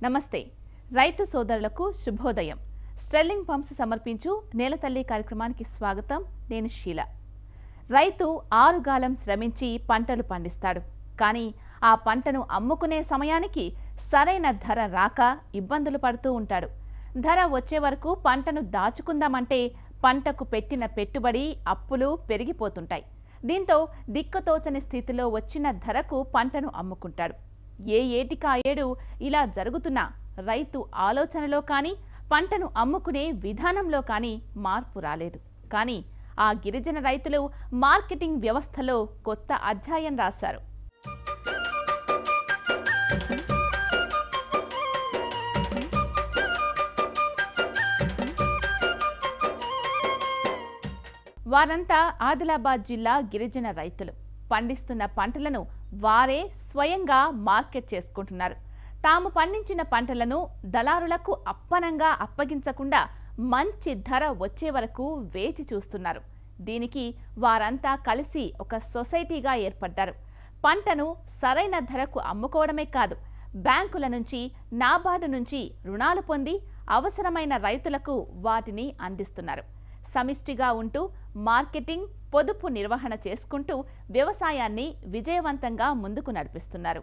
నమస్తే రైతు సోదరులకు శుభోదయం స్టెర్లింగ్ పంప్స్ సమర్పించు నేలతల్లి కార్యక్రమానికి స్వాగతం నేను షీల రైతు ఆరుగాలం శ్రమించి పంటలు పండిస్తాడు కానీ ఆ పంటను అమ్ముకునే సమయానికి సరైన ధర రాక ఇబ్బందులు పడుతూ ఉంటాడు ధర వచ్చే వరకు పంటను దాచుకుందామంటే పంటకు పెట్టిన పెట్టుబడి అప్పులు పెరిగిపోతుంటాయి దీంతో దిక్కుతోచని స్థితిలో వచ్చిన ధరకు పంటను అమ్ముకుంటాడు ఏ ఏటికా ఏడు ఇలా జరుగుతున్నా రైతు ఆలోచనలో కానీ పంటను అమ్ముకునే విధానంలో కానీ మార్పు రాలేదు కానీ ఆ గిరిజన రైతులు మార్కెటింగ్ వ్యవస్థలో కొత్త అధ్యాయం రాశారు వారంతా ఆదిలాబాద్ జిల్లా గిరిజన రైతులు పండిస్తున్న పంటలను వారే స్వయంగా మార్కెట్ చేసుకుంటున్నారు తాము పండించిన పంటలను దళారులకు అప్పనంగా అప్పగించకుండా మంచి ధర వచ్చే వరకు వేచి చూస్తున్నారు దీనికి వారంతా కలిసి ఒక సొసైటీగా ఏర్పడ్డారు పంటను సరైన ధరకు అమ్ముకోవడమే కాదు బ్యాంకుల నుంచి నాబార్డు నుంచి రుణాలు పొంది అవసరమైన రైతులకు వాటిని అందిస్తున్నారు సమిష్టిగా ఉంటూ మార్కెటింగ్ పొదుపు నిర్వహణ చేసుకుంటూ వ్యవసాయాన్ని విజయవంతంగా ముందుకు నడిపిస్తున్నారు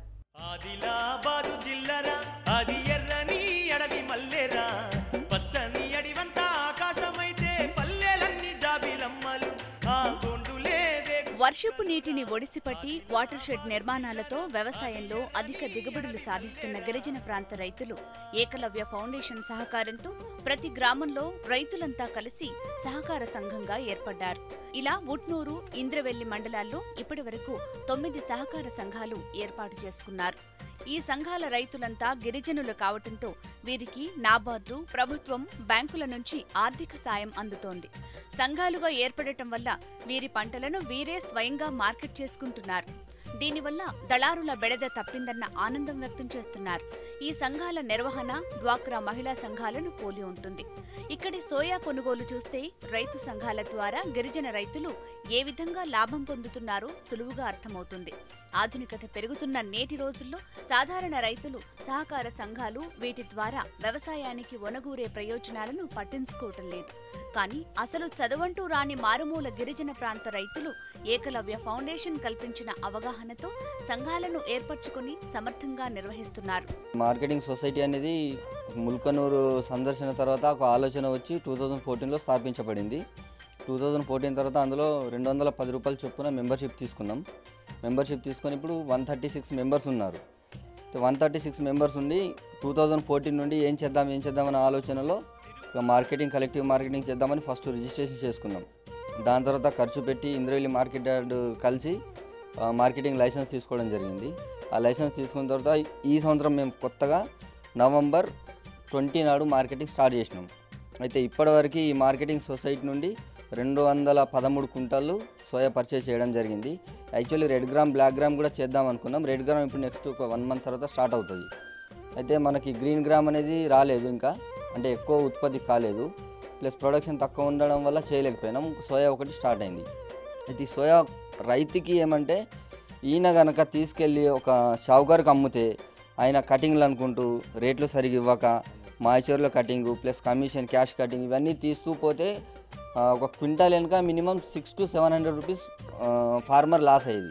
ఆదిలాబాదు జిల్లరా అది ఎర్రని అడవి మల్లెరా పచ్చని అడివంతా ఆకాశమైతే పల్లెలన్నీ జాబిలమ్మలు ఆ గొండులే రేగు వర్షపు నీటిని ఒడిసిపట్టి వాటర్ షెడ్ నిర్మాణాలతో వ్యవసాయంలో అధిక దిగుబడులు సాధిస్తున్న గిరిజన ప్రాంత రైతులు ఏకలవ్య ఫౌండేషన్ సహకారంతో ప్రతి గ్రామంలో రైతులంతా కలిసి సహకార సంఘంగా ఏర్పడ్డారు ఇలా ఉట్నూరు ఇంద్రవెల్లి మండలాల్లో ఇప్పటి వరకు తొమ్మిది సహకార సంఘాలు ఏర్పాటు చేసుకున్నారు ఈ సంఘాల రైతులంతా గిరిజనులు కావటంతో వీరికి నాబార్డు ప్రభుత్వం బ్యాంకుల నుంచి ఆర్థిక సాయం అందుతోంది సంఘాలుగా ఏర్పడటం వల్ల వీరి పంటలను వీరే స్వయంగా మార్కెట్ చేసుకుంటున్నారు దీనివల్ల దళారుల బెడద తప్పిందన్న ఆనందం వ్యక్తం చేస్తున్నారు ఈ సంఘాల నిర్వహణ డ్వాక్రా మహిళా సంఘాలను పోలి ఉంటుంది ఇక్కడి సోయా కొనుగోలు చూస్తే రైతు సంఘాల ద్వారా గిరిజన రైతులు ఏ విధంగా లాభం పొందుతున్నారో సులువుగా అర్థమవుతుంది ఆధునికత పెరుగుతున్న నేటి రోజుల్లో సాధారణ రైతులు సహకార సంఘాలు వీటి ద్వారా వ్యవసాయానికి ఒనగూరే ప్రయోజనాలను పట్టించుకోవటం లేదు కానీ అసలు చదవంటూ రాని మారుమూల గిరిజన ప్రాంత రైతులు ఏకలవ్య ఫౌండేషన్ కల్పించిన అవగాహనతో సంఘాలను ఏర్పరచుకుని సమర్థంగా నిర్వహిస్తున్నారు మార్కెటింగ్ సొసైటీ అనేది ముల్కనూరు సందర్శన తర్వాత ఒక ఆలోచన వచ్చి టూ థౌజండ్ ఫోర్టీన్లో స్థాపించబడింది టూ థౌజండ్ ఫోర్టీన్ తర్వాత అందులో రెండు వందల పది రూపాయలు చొప్పున మెంబర్షిప్ తీసుకున్నాం మెంబర్షిప్ తీసుకొని ఇప్పుడు వన్ థర్టీ సిక్స్ మెంబర్స్ ఉన్నారు వన్ థర్టీ సిక్స్ మెంబర్స్ ఉండి టూ థౌజండ్ ఫోర్టీన్ నుండి ఏం చేద్దాం ఏం చేద్దాం అనే ఆలోచనలో ఇక మార్కెటింగ్ కలెక్టివ్ మార్కెటింగ్ చేద్దామని ఫస్ట్ రిజిస్ట్రేషన్ చేసుకున్నాం దాని తర్వాత ఖర్చు పెట్టి ఇంద్రవెల్లి మార్కెట్ యార్డ్ కలిసి ఆ, మార్కెటింగ్ లైసెన్స్ తీసుకోవడం జరిగింది ఆ లైసెన్స్ తీసుకున్న తర్వాత ఈ సంవత్సరం మేము కొత్తగా నవంబర్ ట్వంటీ నాడు మార్కెటింగ్ స్టార్ట్ చేసినాం అయితే ఇప్పటివరకు ఈ మార్కెటింగ్ సొసైటీ నుండి రెండు వందల పదమూడు కుంటాలు సోయా పర్చేస్ చేయడం జరిగింది actually red gram black gram కూడా చేద్దాం అనుకున్నాం రెడ్ గ్రామ్ ఇప్పుడు నెక్స్ట్ ఒక వన్ మంత్ తర్వాత స్టార్ట్ అవుతుంది అయితే మనకి గ్రీన్ గ్రామ్ అనేది రాలేదు ఇంకా అంటే ఎక్కువ ఉత్పత్తి కాలేదు ప్లస్ ప్రొడక్షన్ తక్కువ ఉండడం వల్ల చేయలేకపోయినాం సోయా ఒకటి స్టార్ట్ అయింది అయితే ఈ సోయా రైతుకి ఏమంటే ఈయన కనుక తీసుకెళ్ళి ఒక షావుకారుకి అమ్మితే ఆయన కటింగ్లు అనుకుంటూ రేట్లు సరిగా ఇవ్వక మాయిచర్లో cutting plus commission cash cutting ఇవన్నీ తీస్తూ పోతే ఆ, ఒక క్వింటాల్ వెనుక minimum six to seven hundred rupees farmer loss అయ్యేది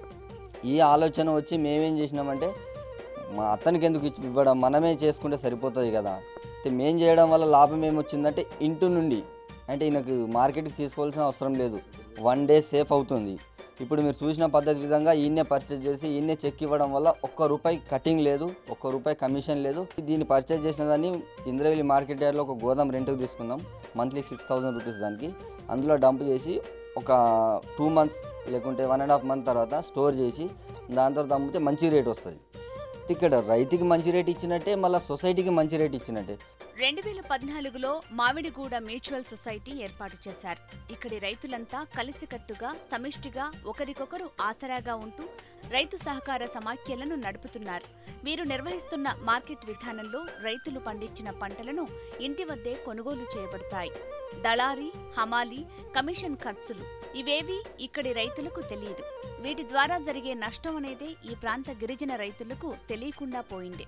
ఈ ఆలోచన వచ్చి మేమేం చేసినామంటే మా అతనికి ఎందుకు ఇచ్చి ఇవ్వడం మనమే చేసుకుంటే సరిపోతుంది కదా అయితే మేం చేయడం వల్ల లాభం ఏమొచ్చిందంటే ఇంటి నుండి అంటే ఈయనకు మార్కెట్కి తీసుకోవాల్సిన అవసరం లేదు వన్ డే సేఫ్ అవుతుంది ఇప్పుడు మీరు చూసిన పద్ధతి విధంగా ఈయన్నే పర్చేజ్ చేసి ఈయన్నే చెక్ ఇవ్వడం వల్ల ఒక్క రూపాయి కటింగ్ లేదు ఒక్క రూపాయి కమిషన్ లేదు దీన్ని పర్చేజ్ చేసిన దాన్ని ఇంద్రవెల్లి మార్కెట్ యార్డ్లో ఒక గోదాం రెంట్కి తీసుకున్నాం మంత్లీ సిక్స్ థౌసండ్ రూపీస్ దానికి అందులో డంప్ చేసి ఒక టూ మంత్స్ లేకుంటే వన్ అండ్ హాఫ్ మంత్ తర్వాత స్టోర్ చేసి దాని తర్వాత అమ్మితే మంచి రేట్ వస్తుంది ఇక్కడ రైతుకి మంచి రేట్ ఇచ్చినట్టే మళ్ళీ సొసైటీకి మంచి రేట్ ఇచ్చినట్టే రెండు వేల పద్నాలుగులో మామిడిగూడ మ్యూచువల్ సొసైటీ ఏర్పాటు చేశారు ఇక్కడి రైతులంతా కలిసికట్టుగా సమిష్టిగా ఒకరికొకరు ఆసరాగా ఉంటూ రైతు సహకార సమాఖ్యలను నడుపుతున్నారు వీరు నిర్వహిస్తున్న మార్కెట్ విధానంలో రైతులు పండించిన పంటలను ఇంటి వద్దే కొనుగోలు చేయబడతాయి దళారీ హమాలీ కమిషన్ ఖర్చులు ఇవేవి ఇక్కడి రైతులకు తెలియదు వీటి ద్వారా జరిగే నష్టం అనేదే ఈ ప్రాంత గిరిజన రైతులకు తెలియకుండా పోయింది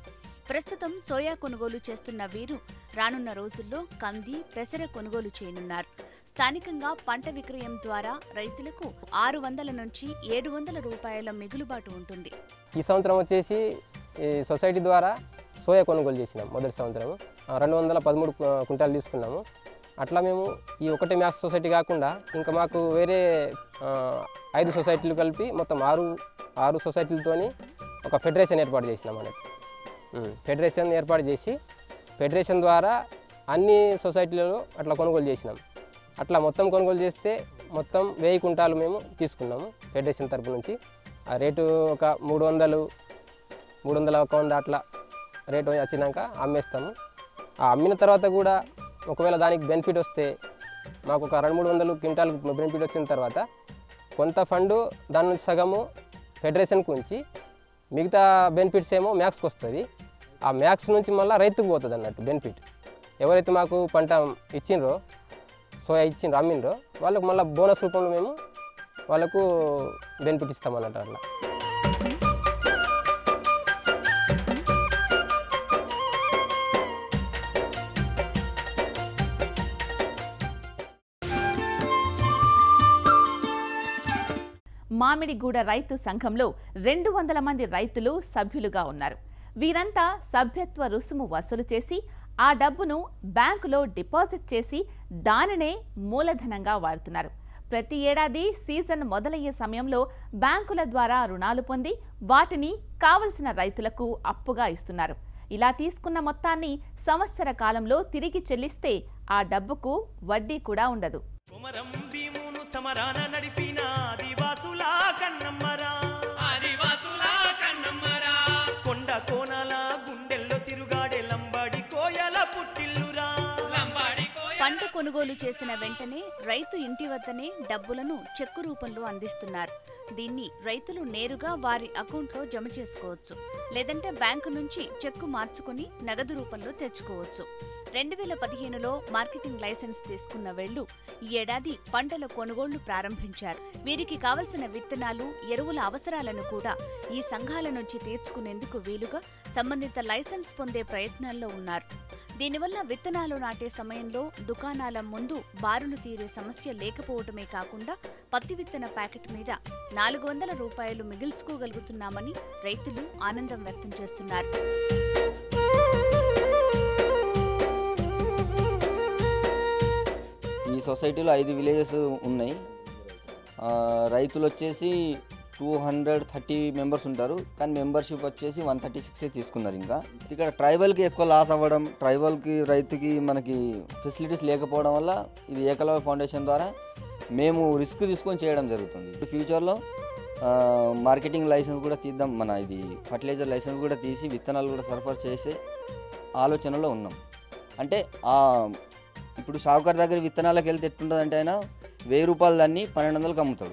ప్రస్తుతం సోయా కొనుగోలు చేస్తున్న వీరు రానున్న రోజుల్లో కంది పెసర కొనుగోలు చేయనున్నారు స్థానికంగా పంట విక్రయం ద్వారా రైతులకు ఆరు వందల నుంచి ఏడు వందల రూపాయల మిగులుబాటు ఉంటుంది ఈ సంవత్సరం వచ్చేసి ఈ సొసైటీ ద్వారా సోయా కొనుగోలు చేసినాం మొదటి సంవత్సరం రెండు వందల పదమూడు కుంటాలు తీసుకున్నాము అట్లా మేము ఈ ఒకటే మ్యాక్స్ సొసైటీ కాకుండా ఇంకా మాకు వేరే ఆ, ఐదు సొసైటీలు కలిపి మొత్తం ఆరు ఆరు సొసైటీలతోని ఒక ఫెడరేషన్ ఏర్పాటు చేసినాం అన్నట్టు ఉమ్, ఫెడరేషన్ ఏర్పాటు చేసి ఫెడరేషన్ ద్వారా అన్ని సొసైటీలలో అట్లా కొనుగోలు చేసినాం అట్లా మొత్తం కొనుగోలు చేస్తే మొత్తం వెయ్యి కుంటాలు మేము తీసుకున్నాము ఫెడరేషన్ తరపు నుంచి ఆ రేటు ఒక మూడు వందలు మూడు వందల ఒక వంద అట్లా రేటు వచ్చినాక అమ్మేస్తాము ఆ అమ్మిన తర్వాత కూడా ఒకవేళ దానికి బెనిఫిట్ వస్తే మాకు ఒక రెండు మూడు వందలు క్వింటాల్ బెనిఫిట్ వచ్చిన తర్వాత కొంత ఫండ్ దాని నుంచి సగము ఫెడరేషన్కి ఉంచి మిగతా బెనిఫిట్స్ ఏమో మ్యాక్స్కి వస్తుంది ఆ మ్యాక్స్ నుంచి మళ్ళీ రైతుకు పోతుంది అన్నట్టు బెనిఫిట్ ఎవరైతే మాకు పంట ఇచ్చిండ్రో సోయా ఇచ్చిండ్రో అమ్మిండ్రో వాళ్ళకు మళ్ళీ బోనస్ రూపంలో మేము వాళ్ళకు బెనిఫిట్ ఇస్తామన్నట్టు అట్లా మామిడిగూడ రైతు సంఘంలో రెండు వందల మంది రైతులు సభ్యులుగా ఉన్నారు వీరంతా సభ్యత్వ రుసుము వసూలు చేసి ఆ డబ్బును బ్యాంకులో డిపాజిట్ చేసి దానినే మూలధనంగా వాడుతున్నారు ప్రతి ఏడాది సీజన్ మొదలయ్యే సమయంలో బ్యాంకుల ద్వారా రుణాలు పొంది వాటిని కావలసిన రైతులకు అప్పుగా ఇస్తున్నారు ఇలా తీసుకున్న మొత్తాన్ని సంవత్సర కాలంలో తిరిగి చెల్లిస్తే ఆ డబ్బుకు వడ్డీ కూడా ఉండదు కుమరం భీమును సమరాన నడిపిన ఆదివాసుల కన్నమ్మరా ఆదివాసుల కన్నమ్మరా కొండ కోనల గుండెల్లో తిరుగాడే లంబాడి కోయల పుట్టిల్లురా లంబాడి పంట కొనుగోలు చేసిన వెంటనే రైతు ఇంటి వద్దనే డబ్బులను చెక్కు రూపంలో అందిస్తున్నారు దీన్ని రైతులు నేరుగా వారి అకౌంట్లో జమ చేసుకోవచ్చు లేదంటే బ్యాంకు నుంచి చెక్కు మార్చుకుని నగదు రూపంలో తెచ్చుకోవచ్చు రెండు వేల పదిహేనులో మార్కెటింగ్ లైసెన్స్ తీసుకున్న వెళ్ళు ఈ ఏడాది పంటల కొనుగోళ్లు ప్రారంభించారు వీరికి కావలసిన విత్తనాలు ఎరువుల అవసరాలను కూడా ఈ సంఘాల నుంచి తీర్చుకునేందుకు వీలుగా సంబంధిత లైసెన్స్ పొందే ప్రయత్నాల్లో ఉన్నారు దీనివల్ల విత్తనాలు నాటే సమయంలో దుకాణాల ముందు బారులు తీరే సమస్య లేకపోవటమే కాకుండా పత్తి విత్తన ప్యాకెట్ మీద నాలుగు వందల రూపాయలు మిగిల్చుకోగలుగుతున్నామని రైతులు ఆనందం వ్యక్తం చేస్తున్నారు ఈ సొసైటీలో ఐదు విలేజెస్ ఉన్నాయి ఆ, రైతులు వచ్చేసి టూ హండ్రెడ్ థర్టీ మెంబర్స్ ఉంటారు కానీ మెంబర్షిప్ వచ్చేసి వన్ థర్టీ సిక్స్ తీసుకున్నారు ఇంకా ఇక్కడ ట్రైబల్కి ఎక్కువ లాస్ అవ్వడం ట్రైబల్కి రైతుకి మనకి ఫెసిలిటీస్ లేకపోవడం వల్ల ఇది ఏకలవ్య ఫౌండేషన్ ద్వారా మేము రిస్క్ తీసుకొని చేయడం జరుగుతుంది ఫ్యూచర్లో మార్కెటింగ్ లైసెన్స్ కూడా తీద్దాం మన ఇది ఫర్టిలైజర్ లైసెన్స్ కూడా తీసి విత్తనాలు కూడా సరఫరా చేసే ఆలోచనలో ఉన్నాం అంటే ఆ ఇప్పుడు షావుకార్ దగ్గర విత్తనాలకు వెళ్తే ఎట్లుంటుంది అంటే ఆయన వెయ్యి రూపాయలు దాన్ని పన్నెండు వందలకు అమ్ముతాడు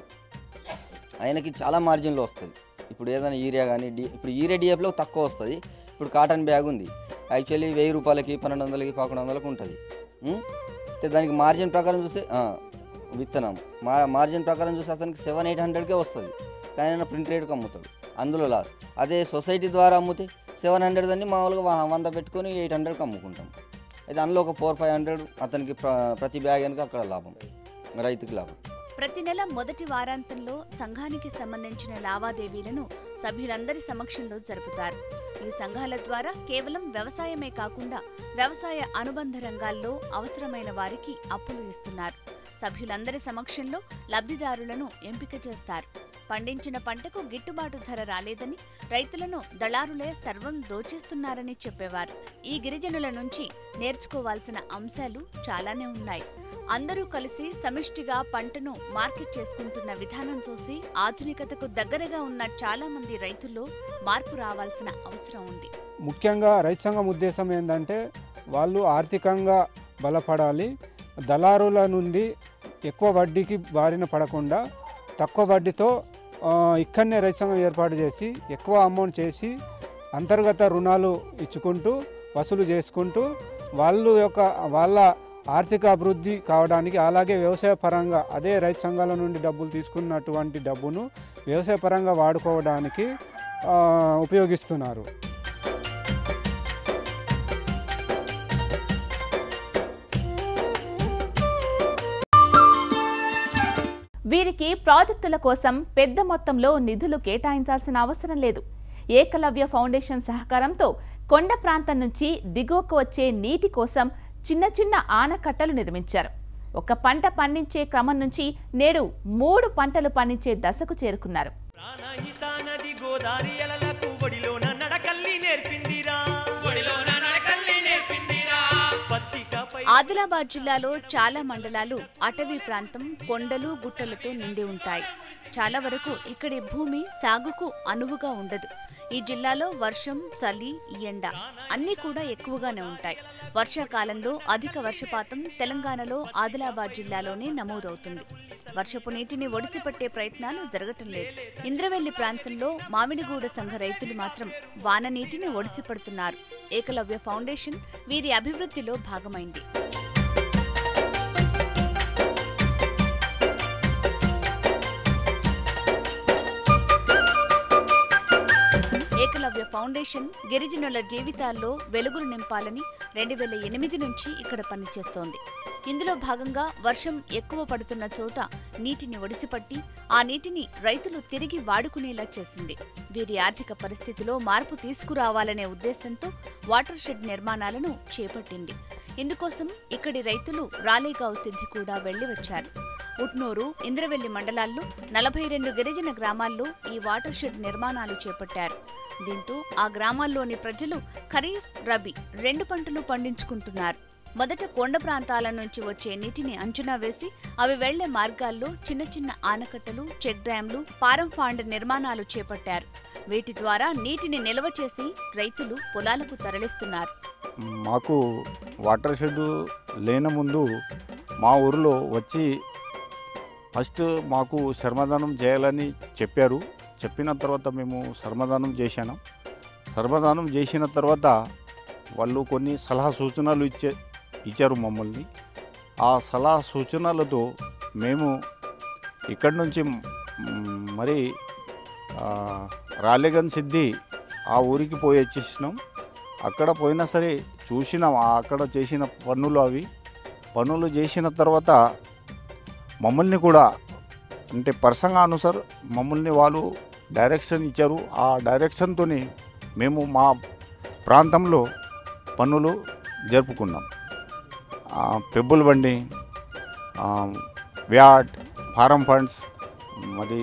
ఆయనకి చాలా మార్జిన్లో వస్తుంది ఇప్పుడు ఏదైనా యూరియా కానీ డి ఇప్పుడు యూరియా డిఎఫ్లో తక్కువ వస్తుంది ఇప్పుడు కాటన్ బ్యాగ్ ఉంది యాక్చువల్లీ వెయ్యి రూపాయలకి పన్నెండు వందలకి పదకొండు వందలకు ఉంటుంది ఉం? అయితే దానికి మార్జిన్ ప్రకారం చూస్తే ఆ, విత్తనం మా మార్జిన్ ప్రకారం చూస్తే అతనికి సెవెన్ ఎయిట్ హండ్రెడ్కే వస్తుంది కానీ ఆయన ప్రింట్ రేట్కి అమ్ముతాడు అందులో లాస్ అదే సొసైటీ ద్వారా అమ్మితే సెవెన్ హండ్రెడ్ దాన్ని మామూలుగా వ- వంద పెట్టుకొని ఎయిట్ హండ్రెడ్కి అమ్ముకుంటాం అయితే అందులో ఒక ఫోర్ ఫైవ్ హండ్రెడ్ అతనికి ప్ర- ప్రతి బ్యాగ్ కనుక అక్కడ లాభం రైతుకి లాభం ప్రతి నెల మొదటి వారాంతంలో సంఘానికి సంబంధించిన లావాదేవీలను సభ్యులందరి సమక్షంలో జరుపుతారు ఈ సంఘాల ద్వారా కేవలం వ్యవసాయమే కాకుండా వ్యవసాయ అనుబంధ రంగాల్లో అవసరమైన వారికి అప్పులు ఇస్తున్నారు సభ్యులందరి సమక్షంలో లబ్ధిదారులను ఎంపిక చేస్తారు పండించిన పంటకు గిట్టుబాటు ధర రాలేదని రైతులను దళారులే సర్వం దోచేస్తున్నారని చెప్పేవారు ఈ గిరిజనుల నుంచి నేర్చుకోవాల్సిన అంశాలు చాలానే ఉన్నాయి అందరూ కలిసి సమిష్టిగా పంటను మార్కెట్ చేసుకుంటున్న విధానం చూసి ఆధునికతకు దగ్గరగా ఉన్న చాలా మంది రైతుల్లో మార్పు రావాల్సిన అవసరం ఉంది ముఖ్యంగా రైతు సంఘం ఉద్దేశం ఏంటంటే వాళ్ళు ఆర్థికంగా బలపడాలి దళారుల నుండి ఎక్కువ వడ్డీకి బారిన పడకుండా తక్కువ వడ్డీతో ఆ, ఇక్కడనే రైతు సంఘం ఏర్పాటు చేసి ఎక్కువ అమౌంట్ చేసి అంతర్గత రుణాలు ఇచ్చుకుంటూ వసూలు చేసుకుంటూ వాళ్ళు యొక్క వాళ్ళ ఆర్థిక అభివృద్ధి కావడానికి అలాగే వ్యవసాయ పరంగా అదే రైతు సంఘాల నుండి డబ్బులు తీసుకున్నటువంటి డబ్బును వ్యవసాయ పరంగా వాడుకోవడానికి ఆ, ఉపయోగిస్తున్నారు వీరికి ప్రాజెక్టుల కోసం పెద్ద మొత్తంలో నిధులు కేటాయించాల్సిన అవసరం లేదు ఏకలవ్య ఫౌండేషన్ సహకారంతో కొండ ప్రాంతం నుంచి దిగువకు వచ్చే నీటి కోసం చిన్న చిన్న ఆనకట్టలు నిర్మించారు ఒక పంట పండించే క్రమం నుంచి నేడు మూడు పంటలు పండించే దశకు చేరుకున్నారు ప్రాణహిత నది గోదారి అలలకు ఒడిలోన నడకల్లి నేర్పిందిరా ఒడిలోన నడకల్లి నేర్పిందిరా పచ్చికపై ఆదిలాబాద్ జిల్లాలో చాలా మండలాలు అటవీ ప్రాంతం కొండలు గుట్టలతో నిండి ఉంటాయి చాలా వరకు ఇక్కడి భూమి సాగుకు అనువుగా ఉండదు ఈ జిల్లాలో వర్షం చలి ఎండ అన్నీ కూడా ఎక్కువగానే ఉంటాయి వర్షాకాలంలో అధిక వర్షపాతం తెలంగాణలో ఆదిలాబాద్ జిల్లాలోనే నమోదవుతుంది వర్షపు నీటిని ఒడిసిపట్టే ప్రయత్నాలు జరగటం లేదు ఇంద్రవెల్లి ప్రాంతంలో మామిడిగూడ సంఘ రైతులు మాత్రం వాన నీటిని ఒడిసిపడుతున్నారు ఏకలవ్య ఫౌండేషన్ వీరి అభివృద్ధిలో భాగమైంది ఏకలవ్య ఫౌండేషన్ గిరిజనుల జీవితాల్లో వెలుగులు నింపాలని రెండు వేల ఎనిమిది నుంచి ఇక్కడ పనిచేస్తోంది ఇందులో భాగంగా వర్షం ఎక్కువ పడుతున్న చోట నీటిని ఒడిసిపట్టి ఆ నీటిని రైతులు తిరిగి వాడుకునేలా చేసింది వీరి ఆర్థిక పరిస్థితిలో మార్పు తీసుకురావాలనే ఉద్దేశంతో వాటర్ షెడ్ నిర్మాణాలను చేపట్టింది ఇందుకోసం ఇక్కడి రైతులు రాలేగావ్ సిద్ధి కూడా వెళ్లి వచ్చారు ఉట్నూరు ఇంద్రవెల్లి మండలాల్లో నలభై రెండు గిరిజన గ్రామాల్లో ఈ వాటర్ షెడ్ నిర్మాణాలు చేపట్టారు దీంతో ఆ గ్రామాల్లోని ప్రజలు ఖరీఫ్ రబీ రెండు పంటలు పండించుకుంటున్నారు మొదట కొండ ప్రాంతాల నుంచి వచ్చే నీటిని అంచనా వేసి అవి వెళ్లే మార్గాల్లో చిన్న చిన్న ఆనకట్టలు చెక్ డ్యాంలు పారం ఫాండ్ నిర్మాణాలు చేపట్టారు వీటి ద్వారా నీటిని నిల్వ చేసి రైతులు పొలాలకు తరలిస్తున్నారు మాకు వాటర్ షెడ్ లేన ముందు మా ఊరిలో వచ్చి ఫస్ట్ మాకు శ్రమదానం చేయాలని చెప్పారు చెప్పిన తర్వాత మేము శ్రమదానం చేశాను శ్రమదానం చేసిన తర్వాత వాళ్ళు కొన్ని సలహా సూచనలు ఇచ్చే ఇచ్చారు మమ్మల్ని ఆ సలహా సూచనలతో మేము ఇక్కడి నుంచి మ్, మరి ఆ, రాలేగన్ సిద్ధి ఆ ఊరికి పోయి వచ్చేసినాం అక్కడ పోయినా సరే చూసినాం ఆ అక్కడ చేసిన పనులు అవి పనులు చేసిన తర్వాత మమ్మల్ని కూడా అంటే పర్సంగా అనుసార్ మమ్మల్ని వాళ్ళు డైరెక్షన్ ఇచ్చారు ఆ డైరెక్షన్తో మేము మా ప్రాంతంలో పనులు జరుపుకున్నాం ఆ, పెబ్బుల్ బండి ఆ, వ్యాట్ ఫారం ఫండ్స్ మరి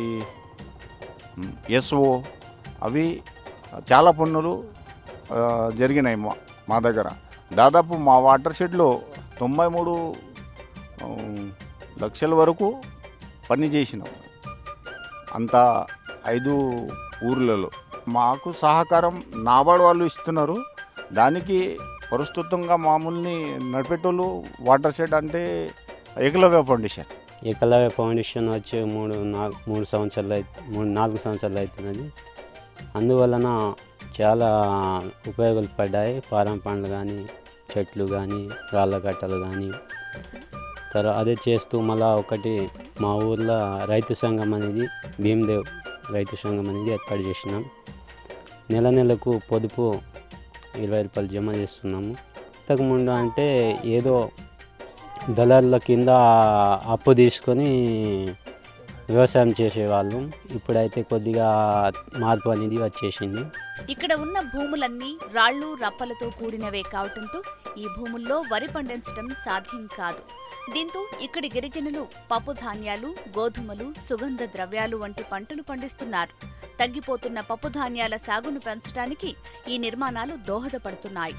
ఎస్ఓ అవి చాలా పన్నులు ఆ, జరిగినాయి మా మా దగ్గర దాదాపు మా వాటర్ షెడ్లో తొంభై మూడు ఆ, లక్షల వరకు పని చేసినాం అంత ఐదు ఊర్లలో మాకు సహకారం నాబార్డ్ వాళ్ళు ఇస్తున్నారు దానికి ప్రస్తుతంగా మామూలుని నడిపేటోళ్ళు వాటర్ షెడ్ అంటే ఏకలవ్య ఫౌండేషన్ ఏకలవ్య ఫౌండేషన్ వచ్చి మూడు నాలుగు మూడు సంవత్సరాలు అయి మూడు నాలుగు సంవత్సరాలు అవుతున్నది అందువలన చాలా ఉపయోగాలు పడ్డాయి పారం పండ్లు కానీ చెట్లు కానీ రాళ్ళ కట్టలు కానీ తర్వాత అదే చేస్తూ మళ్ళా ఒకటి మా ఊర్లో రైతు సంఘం అనేది భీమదేవ్ రైతు సంఘం అనేది ఏర్పాటు చేసినాం నెల నెలకు పొదుపు ఇరవై రూపాయలు జమ చేస్తున్నాము ఇంతకుముందు అంటే ఏదో దళారుల కింద అప్పు తీసుకొని వ్యవసాయం చేసేవాళ్ళు ఇప్పుడైతే కొద్దిగా మార్పు అనేది వచ్చేసింది ఇక్కడ ఉన్న భూములన్నీ రాళ్ళు రప్పలతో కూడినవే కావటంతో ఈ భూముల్లో వరి పండించడం సాధ్యం కాదు దీంతో ఇక్కడి గిరిజనులు పప్పు ధాన్యాలు గోధుమలు సుగంధ ద్రవ్యాలు వంటి పంటలు పండిస్తున్నారు తగ్గిపోతున్న పప్పు ధాన్యాల సాగును పెంచడానికి ఈ నిర్మాణాలు దోహదపడుతున్నాయి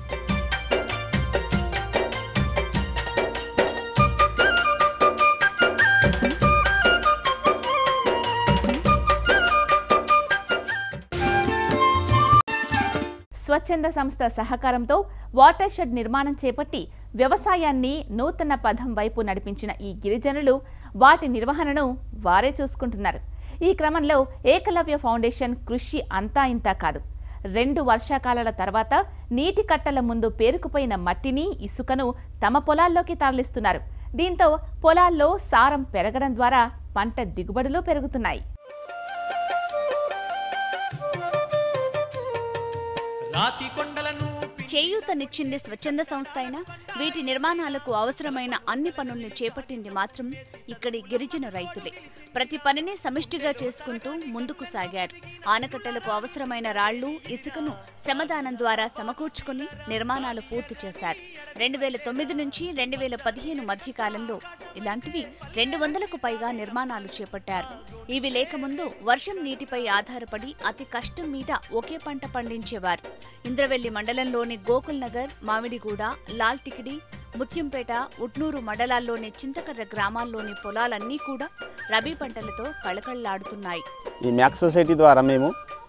స్వచ్ఛంద సంస్థ సహకారంతో వాటర్ షెడ్ నిర్మాణం చేపట్టి వ్యవసాయాన్ని నూతన పథం వైపు నడిపించిన ఈ గిరిజనులు వాటి నిర్వహణను వారే చూసుకుంటున్నారు ఈ క్రమంలో ఏకలవ్య ఫౌండేషన్ కృషి అంతా ఇంతా కాదు రెండు వర్షాకాలాల తర్వాత నీటి కట్టల ముందు పేరుకుపోయిన మట్టిని ఇసుకను తమ పొలాల్లోకి తరలిస్తున్నారు దీంతో పొలాల్లో సారం పెరగడం ద్వారా పంట దిగుబడులు పెరుగుతున్నాయి రాతి కొండలను చేయూతనిచ్చింది స్వచ్ఛంద సంస్థ అయినా వీటి నిర్మాణాలకు అవసరమైన అన్ని పనుల్ని చేపట్టింది మాత్రం ఇక్కడి గిరిజన రైతులే ప్రతి పనిని సమిష్టిగా చేసుకుంటూ ముందుకు సాగారు ఆనకట్టలకు అవసరమైన రాళ్లు ఇసుకను శ్రమదానం ద్వారా సమకూర్చుకుని నిర్మాణాలు పూర్తి చేశారు రెండు వేల తొమ్మిది నుంచి రెండు వేల పదిహేను మధ్య కాలంలో ఇలాంటివి రెండు వందలకు పైగా నిర్మాణాలు చేపట్టారు ఇవి లేకముందు వర్షం నీటిపై ఆధారపడి అతి కష్టం మీద ఒకే పంట పండించేవారు ఇంద్రవెల్లి మండలంలోని గోకుల్ నగర్ మామిడిగూడ లాల్ టికిడి ముత్యంపేట ఉట్నూరు మండలాల్లోని చింతకర్ర గ్రామాల్లోని పొలాలన్నీ కూడా రబీ పంటలతో కళకళలాడుతున్నాయి ఈ మ్యాక్స్ సొసైటీ ద్వారా మేము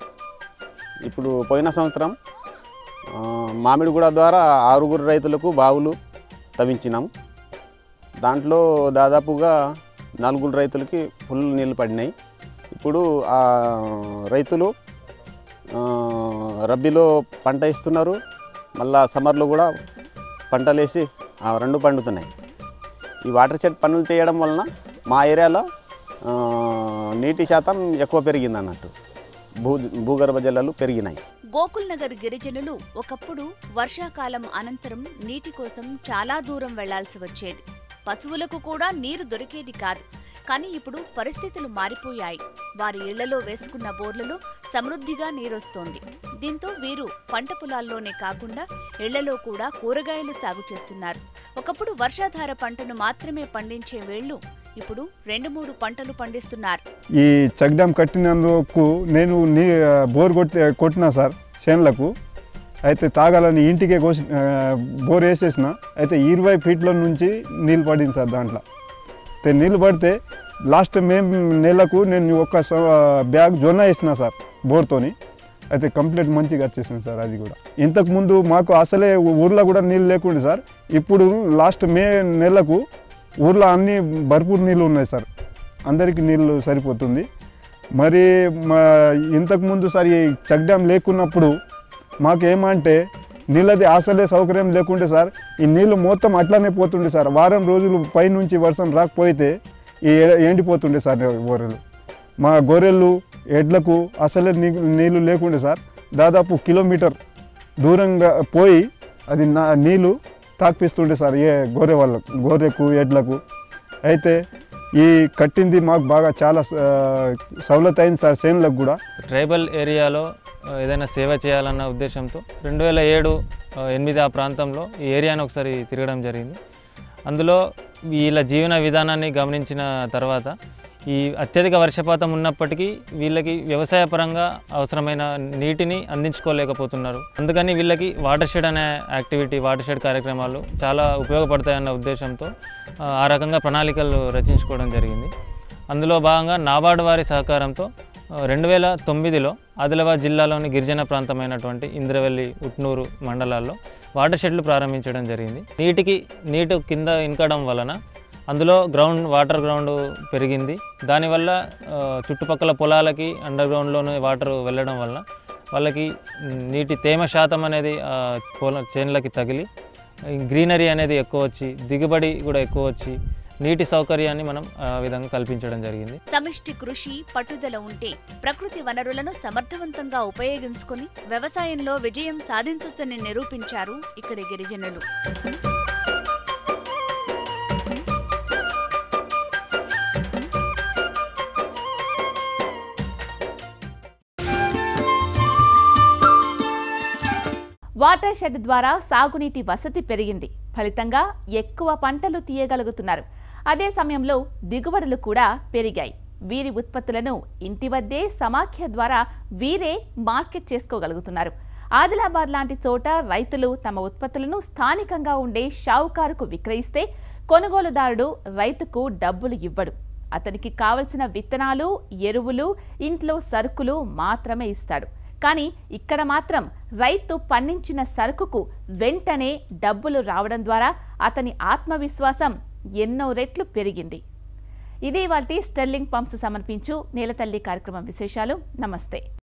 ఇప్పుడు పోయిన సంవత్సరం ఆ, మామిడిగూడ ద్వారా ఆరుగురు రైతులకు బావులు తవ్వించినాం దాంట్లో దాదాపుగా నలుగురు రైతులకి ఫుల్ నీళ్ళు పడినాయి ఇప్పుడు ఆ రైతులు ఆ, రబ్బీలో పంట ఇస్తున్నారు మళ్ళా సమ్మర్లో కూడా పంటలు వేసి ఆ రెండు పండుతున్నాయి ఈ వాటర్ షెడ్ పనులు చేయడం వలన మా ఏరియాలో ఆ, నీటి శాతం ఎక్కువ పెరిగింది అన్నట్టు భూ భూగర్భ జలాలు పెరిగినాయి గోకుల్ నగర్ గిరిజనులు ఒకప్పుడు వర్షాకాలం అనంతరం నీటి కోసం చాలా దూరం వెళ్లాల్సి వచ్చేది పశువులకు కూడా నీరు దొరికేది కాదు కానీ ఇప్పుడు పరిస్థితులు మారిపోయాయి వారి ఇళ్లలో వేసుకున్న బోర్లలో సమృద్ధిగా నీరొస్తోంది దీంతో వీరు పంట పొలాల్లోనే కాకుండా ఇళ్లలో కూడా కూరగాయలు సాగు చేస్తున్నారు ఒకప్పుడు వర్షాధార పంటను మాత్రమే పండించే వేళ్లు ఇప్పుడు రెండు మూడు పంటలు పండిస్తున్నారు ఈ చెక్ డ్యామ్ కట్టినందుకు నేను నీ బోర్ కొట్టి కొట్టినా సార్ చేనులకు అయితే తాగాలని ఇంటికే కోసి ఆ, బోర్ వేసేసిన అయితే ఇరవై ఫీట్ల నుంచి నీళ్ళు పడింది సార్ దాంట్లో అయితే నీళ్ళు పడితే లాస్ట్ మే నెలకు నేను ఒక స- బ్యాగ్ జొన్న వేసిన సార్ బోర్తోని అయితే కంప్లీట్ మంచిగా వచ్చేసింది సార్ అది కూడా ఇంతకుముందు మాకు అసలే ఊర్లో కూడా నీళ్ళు లేకుండే సార్ ఇప్పుడు లాస్ట్ మే నెలకు ఊర్లో అన్ని భర్పూర్ నీళ్ళు ఉన్నాయి సార్ అందరికీ నీళ్ళు సరిపోతుంది మరి మా ఇంతకుముందు సార్ ఈ చెక్ డ్యామ్ లేకున్నప్పుడు మాకు ఏమంటే నీళ్ళది అసలే సౌకర్యం లేకుంటే సార్ ఈ నీళ్ళు మొత్తం అట్లానే పోతుండే సార్ వారం రోజులు పైనుంచి వర్షం రాకపోతే ఈ ఏ- ఎండిపోతుండే సార్ గొర్రెలు మా గొర్రెలు ఎడ్లకు అసలే నీ నీళ్ళు లేకుండే సార్ దాదాపు కిలోమీటర్ దూరంగా పోయి అది నా నీళ్ళు తాకిపిస్తుండే సార్ ఏ గొర్రె వాళ్ళకు గొర్రెకు ఎడ్లకు అయితే ఈ కట్టింది మాకు బాగా చాలా ఆ, సవలత్ అయింది సార్ చేనులకు కూడా ట్రైబల్ ఏరియాలో ఆ, ఏదైనా సేవ చేయాలన్న ఉద్దేశంతో రెండు వేల ఏడు ఆ, ఎనిమిది ఆ ప్రాంతంలో ఈ ఏరియాను ఒకసారి తిరగడం జరిగింది అందులో వీళ్ళ జీవన విధానాన్ని గమనించిన తర్వాత ఈ అత్యధిక వర్షపాతం ఉన్నప్పటికీ వీళ్ళకి వ్యవసాయ పరంగా అవసరమైన నీటిని అందించుకోలేకపోతున్నారు అందుకని వీళ్ళకి వాటర్ షెడ్ అనే యాక్టివిటీ వాటర్ షెడ్ కార్యక్రమాలు చాలా ఉపయోగపడతాయన్న ఉద్దేశంతో ఆ, ఆ రకంగా ప్రణాళికలు రచించుకోవడం జరిగింది అందులో భాగంగా నాబార్డు వారి సహకారంతో రెండు వేల తొమ్మిదిలో ఆదిలాబాద్ జిల్లాలోని గిరిజన ప్రాంతమైనటువంటి ఇంద్రవెల్లి ఉట్నూరు మండలాల్లో వాటర్ షెడ్లు ప్రారంభించడం జరిగింది నీటికి నీటి కింద ఇనకడం వలన అందులో గ్రౌండ్ వాటర్ గ్రౌండ్ పెరిగింది దానివల్ల ఆ, చుట్టుపక్కల పొలాలకి అండర్ గ్రౌండ్లోనే వాటర్ వెళ్ళడం వల్ల వాళ్ళకి మ్, నీటి తేమ శాతం అనేది ఆ, పొల చేనులకి తగిలి ఈ గ్రీనరీ అనేది ఎక్కువ వచ్చి దిగుబడి కూడా ఎక్కువ వచ్చి నీటి సౌకర్యాన్ని మనం ఆ విధంగా కల్పించడం జరిగింది సమిష్టి కృషి పట్టుదల ఉంటే ప్రకృతి వనరులను సమర్థవంతంగా ఉపయోగించుకుని వ్యవసాయంలో విజయం సాధించొచ్చని నిరూపించారు ఇక్కడి గిరిజనులు వాటర్ షెడ్ ద్వారా సాగునీటి వసతి పెరిగింది ఫలితంగా ఎక్కువ పంటలు తీయగలుగుతున్నారు అదే సమయంలో దిగుబడులు కూడా పెరిగాయి వీరి ఉత్పత్తులను ఇంటి వద్దే సమాఖ్య ద్వారా వీరే మార్కెట్ చేసుకోగలుగుతున్నారు ఆదిలాబాద్ లాంటి చోట రైతులు తమ ఉత్పత్తులను స్థానికంగా ఉండే షావుకారుకు విక్రయిస్తే కొనుగోలుదారుడు రైతుకు డబ్బులు ఇవ్వడు అతనికి కావలసిన విత్తనాలు ఎరువులు ఇంట్లో సరుకులు మాత్రమే ఇస్తాడు కానీ ఇక్కడ మాత్రం రైతు పండించిన సరుకుకు వెంటనే డబ్బులు రావడం ద్వారా అతని ఆత్మవిశ్వాసం ఎన్నో రెట్లు పెరిగింది ఇది వాటి స్టెర్లింగ్ పంప్స్ సమర్పించు నేలతల్లి కార్యక్రమం విశేషాలు నమస్తే